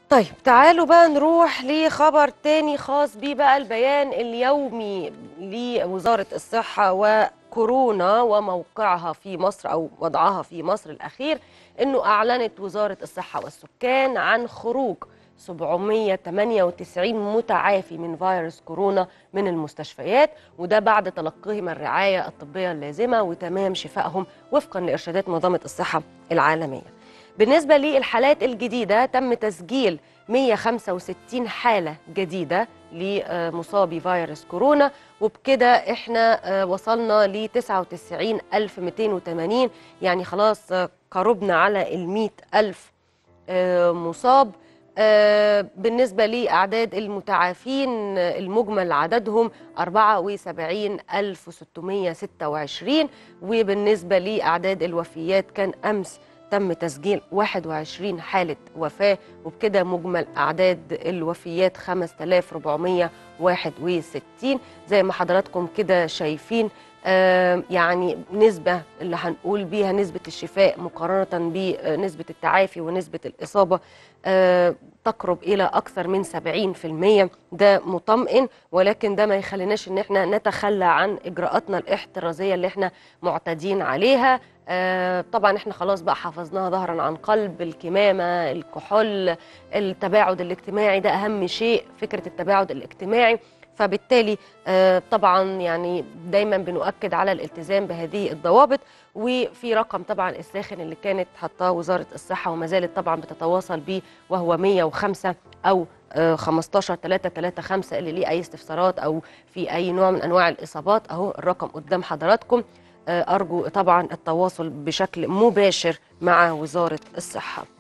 طيب تعالوا بقى نروح لخبر تاني خاص بيه بقى البيان اليومي لوزارة الصحة وكورونا وموقعها في مصر أو وضعها في مصر الأخير أنه أعلنت وزارة الصحة والسكان عن خروج 798 متعافي من فيروس كورونا من المستشفيات وده بعد تلقيهم الرعاية الطبية اللازمة وتمام شفائهم وفقا لإرشادات منظمة الصحة العالمية بالنسبة للحالات الجديدة تم تسجيل 165 حالة جديدة لمصابي فيروس كورونا وبكده احنا وصلنا ل 99280 يعني خلاص قربنا على ال 100000 مصاب بالنسبة لأعداد المتعافين المجمل عددهم 74626 وبالنسبة لأعداد الوفيات كان أمس تم تسجيل 21 حالة وفاة وبكده مجمل أعداد الوفيات 5461 زي ما حضراتكم كده شايفين آه يعني نسبة اللي هنقول بيها نسبة الشفاء مقارنة بنسبة التعافي ونسبة الإصابة آه تقرب إلى أكثر من 70% ده مطمئن ولكن ده ما يخليناش إن احنا نتخلى عن إجراءاتنا الاحترازية اللي احنا معتادين عليها آه طبعا احنا خلاص بقى حفظناها ظهرا عن قلب الكمامة الكحول التباعد الاجتماعي ده أهم شيء فكرة التباعد الاجتماعي فبالتالي آه طبعا يعني دايما بنؤكد على الالتزام بهذه الضوابط وفي رقم طبعا الساخن اللي كانت حطاه وزاره الصحه وما زالت طبعا بتتواصل به وهو 105 او 15 335 اللي ليه اي استفسارات او في اي نوع من انواع الاصابات اهو الرقم قدام حضراتكم ارجو طبعا التواصل بشكل مباشر مع وزاره الصحه